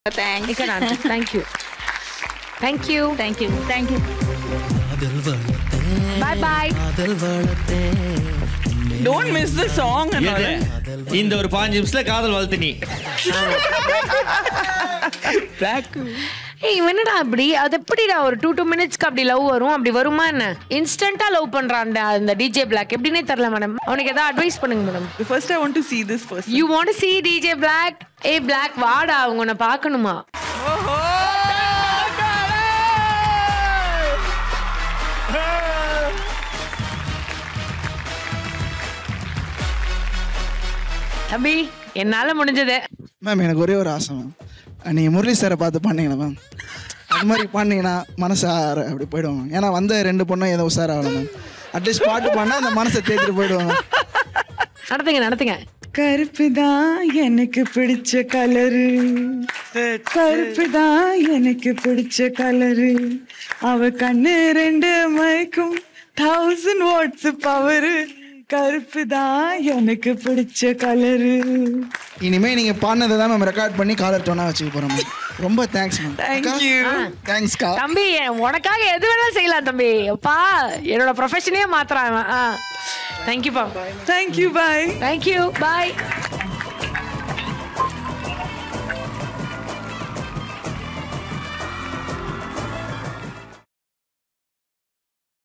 Thanks thank you thank you thank you thank you bye bye don't miss the song எது? இந்த ஒரு பாஞ்சு நிமிஷத்துல காதல் வாழ்த்து நீ ஏய் இவன் என்னடா அப்படி அது எப்படிடா ஒரு டூ டூ மினிட்ஸ்க்கு அப்படி லவ் வரும் அப்படி வருமா என்ன இன்ஸ்டன்ட்டா லவ் பண்றான் அந்த டிஜே பிளாக் எப்படின்னே தெரியல மேடம் அவனுக்கு ஏதாவது அட்வைஸ் பண்ணுங்க madam first I want to see this person you want see DJ black a black வாடா அவங்க உன்னை பார்க்கணுமா தம்பி என்னால முடிஞ்சது மேம் எனக்கு ஒரே ஒரு ஆசை மேம் நீங்கள் முரளி சாரை பார்த்து பண்ணீங்களா மேம் அது மாதிரி பண்ணீங்கன்னா மனசு ஆற அப்படி போயிடுவாங்க ஏன்னா வந்த ரெண்டு பொண்ணும் ஏதோ உஷார் ஆகல மேம் அட்லீஸ்ட் பாட்டு பண்ணால் அந்த மனசை தேத்திட்டு போயிடுவாங்க நடத்துங்க நடத்துங்க கருப்பு தான் எனக்கு பிடிச்ச கலரு கருப்பு தான் எனக்கு பிடிச்ச கலரு அவ கண்ணு ரெண்டு மயக்கும் தௌசண்ட் வாட்ஸ் பவரு கருப்பு தான் எனக்கு பிடிச்ச கலரு இனிமேல் நீங்கள் பாடினதை தான் மேம் ரெக்கார்ட் பண்ணி காலர் டோனாக வச்சுக்க போகிறோம் மேம் ரொம்ப தேங்க்ஸ் மேம் தேங்க்யூ தேங்க்ஸ்க்கா தம்பி உனக்காக எது வேணாலும் செய்யலாம் தம்பி அப்பா என்னோட ப்ரொஃபஷனே மாத்துறான் இவன். ஆ தேங்க்யூப்பா தேங்க்யூ பாய் தேங்க்யூ பாய்